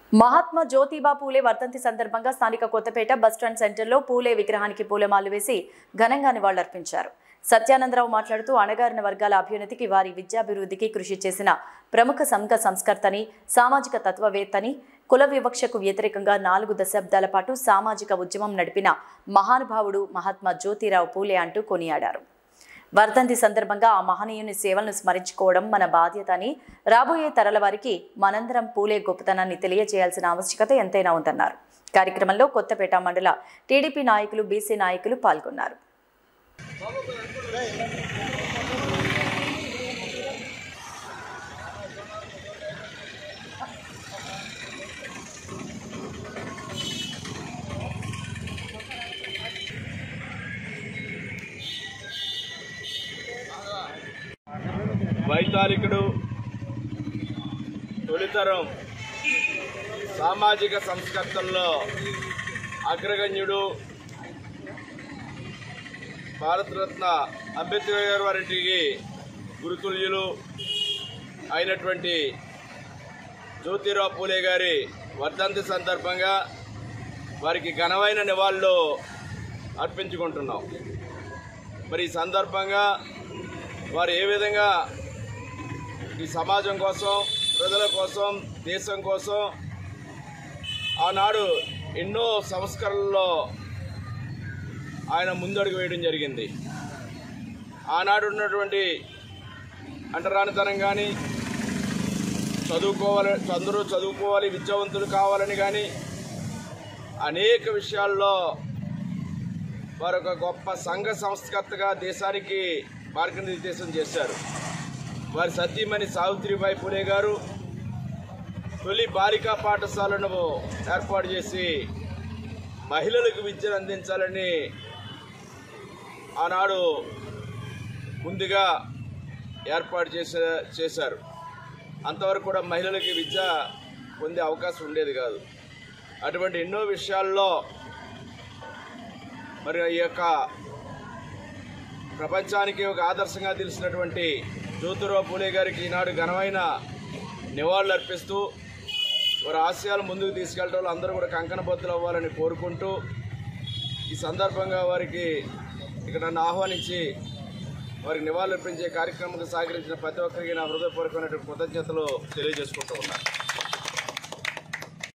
మహాత్మా జ్యోతిబా పూలే వర్ధంతి సందర్భంగా స్థానిక కొత్తపేట బస్టాండ్ సెంటర్లో పూలే విగ్రహానికి పూలమాలలు వేసి ఘనంగా నివాళులర్పించారు సత్యానందరావు మాట్లాడుతూ అణగారిన వర్గాల అభ్యున్నతికి వారి విద్యాభివృద్ధికి కృషి చేసిన ప్రముఖ సంఘ సంస్కర్తని సామాజిక తత్వవేత్తని కుల వివక్షకు వ్యతిరేకంగా నాలుగు దశాబ్దాల పాటు సామాజిక ఉద్యమం నడిపిన మహానుభావుడు మహాత్మా జ్యోతిరావు పూలే అంటూ కొనియాడారు వర్ధంతి సందర్భంగా ఆ మహనీయుని సేవలను స్మరించుకోవడం మన బాధ్యత అని రాబోయే తరాల వారికి మనందరం పూలే గొప్పతనాన్ని తెలియజేయాల్సిన ఆవశ్యకత ఎంతైనా ఉందన్నారు కార్యక్రమంలో కొత్తపేట మండల టీడీపీ నాయకులు బీసీ నాయకులు పాల్గొన్నారు వైతాళికుడు తొలితరం సామాజిక సంస్కర్తల్లో అగ్రగణ్యుడు భారతరత్న అంబేద్కర్ గారి వారికి గురుతుల్యులు అయినటువంటి జ్యోతిరావు పూలే గారి వర్ధంతి సందర్భంగా వారికి ఘనమైన నివాళులు అర్పించుకుంటున్నాం మరి ఈ సందర్భంగా వారు ఏ విధంగా ఈ సమాజం కోసం ప్రజల కోసం దేశం కోసం ఆనాడు ఎన్నో సంస్కరణల్లో ఆయన ముందడుగు వేయడం జరిగింది ఆనాడు ఉన్నటువంటి అంటరానితనం కానీ చదువుకోవాలి అందరూ చదువుకోవాలి విద్యావంతులు కావాలని కానీ అనేక విషయాల్లో వారు ఒక గొప్ప సంఘ సంస్కర్తగా దేశానికి మార్గనిర్దేశం చేశారు వారి సతీమణి సావిత్రిబాయి పూలే గారు తొలి బాలికా పాఠశాలను ఏర్పాటు చేసి మహిళలకు విద్యను అందించాలని ఆనాడు ముందుగా ఏర్పాటు చేసే చేశారు అంతవరకు కూడా మహిళలకి విద్య పొందే అవకాశం ఉండేది కాదు అటువంటి ఎన్నో విషయాల్లో మరి ఈ యొక్క ప్రపంచానికి ఒక ఆదర్శంగా తెలిసినటువంటి జ్యోతిరావు పూలే గారికి ఈనాడు ఘనమైన నివాళులు అర్పిస్తూ వారి ఆశయాలు ముందుకు తీసుకెళ్ళడంలో అందరూ కూడా కంకణబద్దులు అవ్వాలని కోరుకుంటూ ఈ సందర్భంగా వారికి ఇక్కడ నన్ను ఆహ్వానించి వారికి నివాళులు అర్పించే కార్యక్రమానికి సహకరించిన ప్రతి ఒక్కరికి నా హృదయపూర్వకమైనటువంటి కృతజ్ఞతలు తెలియజేసుకుంటూ ఉన్నాను